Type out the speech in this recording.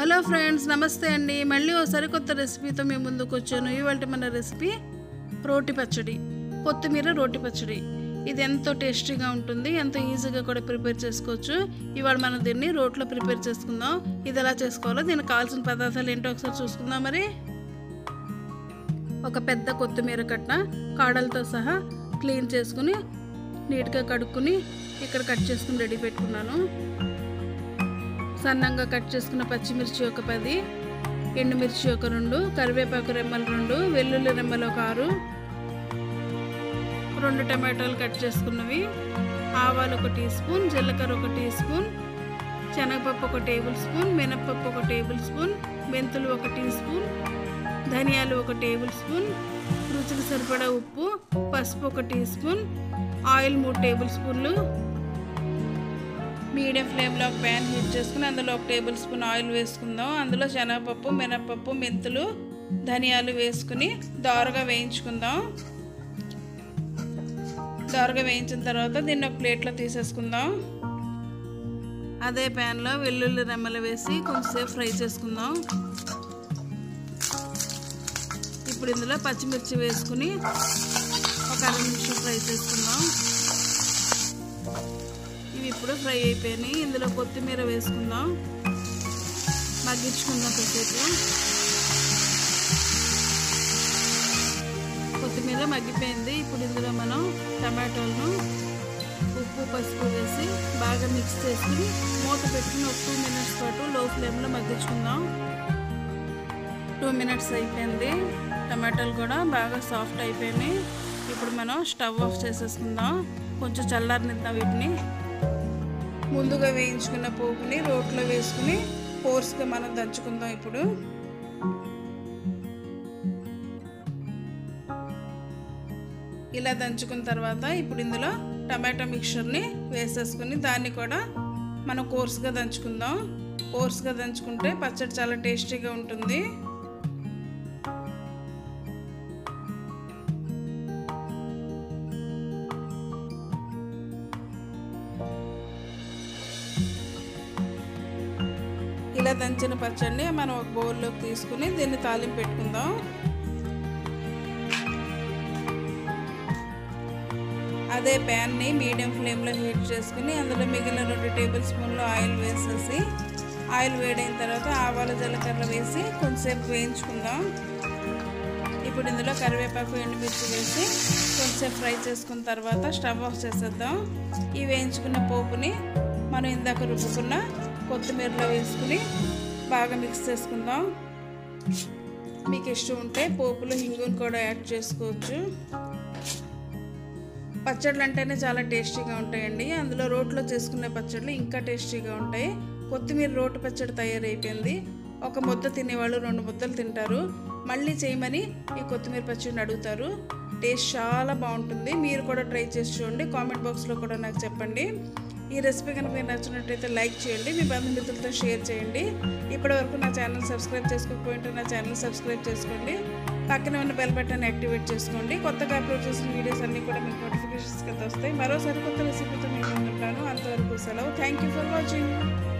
hello friends నమస్తే అండి మళ్ళీ ఓ సరికొత్త రెసిపీతో మేము ముందుకు వచ్చాను ఇవాళ మన రెసిపీ రోటి పచ్చడి కొత్తిమీర రోటి పచ్చడి ఇది ఎంతో టేస్టీగా ఉంటుంది ఎంతో ఈజీగా కూడా ప్రిపేర్ చేసుకోవచ్చు ఇవాళ మనం దీన్ని రోట్లో ప్రిపేర్ చేసుకుందాం ఇది ఎలా చేసుకోవాలో దీనికి కావాల్సిన పదార్థాలు ఏంటో ఒకసారి చూసుకుందాం మరి ఒక పెద్ద కొత్తిమీర కట్ట కాడలతో సహా క్లీన్ చేసుకుని నీట్గా కడుక్కుని ఇక్కడ కట్ చేసుకుని రెడీ పెట్టుకున్నాను సన్నంగా కట్ చేసుకున్న పచ్చిమిర్చి ఒక పది ఎండుమిర్చి ఒక రెండు కరివేపాకు రెమ్మలు రెండు వెల్లుల్లి రెమ్మలు ఒక ఆరు రెండు టమాటాలు కట్ చేసుకున్నవి ఆవాలు ఒక టీ స్పూన్ జీలకర్ర ఒక టీ స్పూన్ శనగపప్పు ఒక టేబుల్ స్పూన్ మినప్పప్పు ఒక టేబుల్ స్పూన్ మెంతులు ఒక టీ స్పూన్ ధనియాలు ఒక టేబుల్ స్పూన్ రుచికి సరిపడా ఉప్పు పసుపు ఒక టీ స్పూన్ ఆయిల్ మూడు టేబుల్ స్పూన్లు మీడియం ఫ్లేమ్లో ఒక ప్యాన్ హీట్ చేసుకుని అందులో ఒక టేబుల్ స్పూన్ ఆయిల్ వేసుకుందాం అందులో శనగపప్పు మినపప్పు మెంతులు ధనియాలు వేసుకుని దోరగా వేయించుకుందాం దోరగా వేయించిన తర్వాత దీన్ని ఒక ప్లేట్లో తీసేసుకుందాం అదే ప్యాన్లో వెల్లుల్లి రెమ్మలు వేసి కొంచెంసేపు ఫ్రై చేసుకుందాం ఇప్పుడు ఇందులో పచ్చిమిర్చి వేసుకుని ఒక అర నిమిషం ఫ్రై చేసుకుందాం ఇవి ఇప్పుడు ఫ్రై అయిపోయినాయి ఇందులో కొత్తిమీర వేసుకుందాం మగ్గించుకుందాం కొద్దిసేపు కొత్తిమీర మగ్గిపోయింది ఇప్పుడు ఇందులో మనం టమాటోలను ఉప్పు పసుపు వేసి బాగా మిక్స్ చేసుకుని మూత పెట్టుకుని ఒక టూ మినిట్స్ పాటు లో ఫ్లేమ్లో మగ్గించుకుందాం టూ మినిట్స్ అయిపోయింది టమాటాలు కూడా బాగా సాఫ్ట్ అయిపోయినాయి ఇప్పుడు మనం స్టవ్ ఆఫ్ చేసేసుకుందాం కొంచెం చల్లారనిద్దాం వీటిని ముందుగా వేయించుకున్న పోపుని రోట్లో వేసుకుని ఫోర్స్గా మనం దంచుకుందాం ఇప్పుడు ఇలా దంచుకున్న తర్వాత ఇప్పుడు ఇందులో టమాటో మిక్చర్ని వేసేసుకుని దాన్ని కూడా మనం కోర్స్గా దంచుకుందాం కోర్స్గా దంచుకుంటే పచ్చడి చాలా టేస్టీగా ఉంటుంది ఇలా దంచిన పచ్చడిని మనం ఒక బౌల్లోకి తీసుకుని దీన్ని తాలింపు పెట్టుకుందాం అదే ప్యాన్ని మీడియం ఫ్లేమ్లో హీట్ చేసుకుని అందులో మిగిలిన రెండు టేబుల్ స్పూన్లు ఆయిల్ వేసేసి ఆయిల్ వేడైన తర్వాత ఆవాల జీలకర్ర వేసి కొంచెంసేపు వేయించుకుందాం ఇప్పుడు ఇందులో కరివేపాకు ఎండుమిర్చి వేసి కొంచెంసేపు ఫ్రై చేసుకున్న తర్వాత స్టవ్ ఆఫ్ చేసేద్దాం ఈ వేయించుకున్న పోపుని మనం ఇందాక రుబ్బుకున్న కొత్తిమీరలో వేసుకుని బాగా మిక్స్ చేసుకుందాం మీకు ఇష్టం ఉంటే పోపులో హింగుని కూడా యాడ్ చేసుకోవచ్చు పచ్చళ్ళు అంటేనే చాలా టేస్టీగా ఉంటాయండి అందులో రోట్లో చేసుకునే పచ్చళ్ళు ఇంకా టేస్టీగా ఉంటాయి కొత్తిమీర రోటి పచ్చడి తయారైపోయింది ఒక ముద్ద తినేవాళ్ళు రెండు ముద్దలు తింటారు మళ్ళీ చేయమని ఈ కొత్తిమీర పచ్చడిని అడుగుతారు టేస్ట్ చాలా బాగుంటుంది మీరు కూడా ట్రై చేసి చూడండి కామెంట్ బాక్స్లో కూడా నాకు చెప్పండి ఈ రెసిపీ కనుక మీకు నచ్చినట్టయితే లైక్ చేయండి మీ బంధుమిత్రులతో షేర్ చేయండి ఇప్పటివరకు నా ఛానల్ సబ్స్క్రైబ్ చేసుకోకపోయింటే నా ఛానల్ సబ్స్క్రైబ్ చేసుకోండి పక్కనే ఉన్న బెల్ బటన్ యాక్టివేట్ చేసుకోండి కొత్తగా అప్లోడ్ చేసిన వీడియోస్ అన్నీ కూడా మీకు నోటిఫికేషన్స్ కింద వస్తాయి మరోసారి కొత్త రెసిపీతో మేము ముందుంటాను అంతవరకు సెలవు థ్యాంక్ యూ ఫర్ వాచింగ్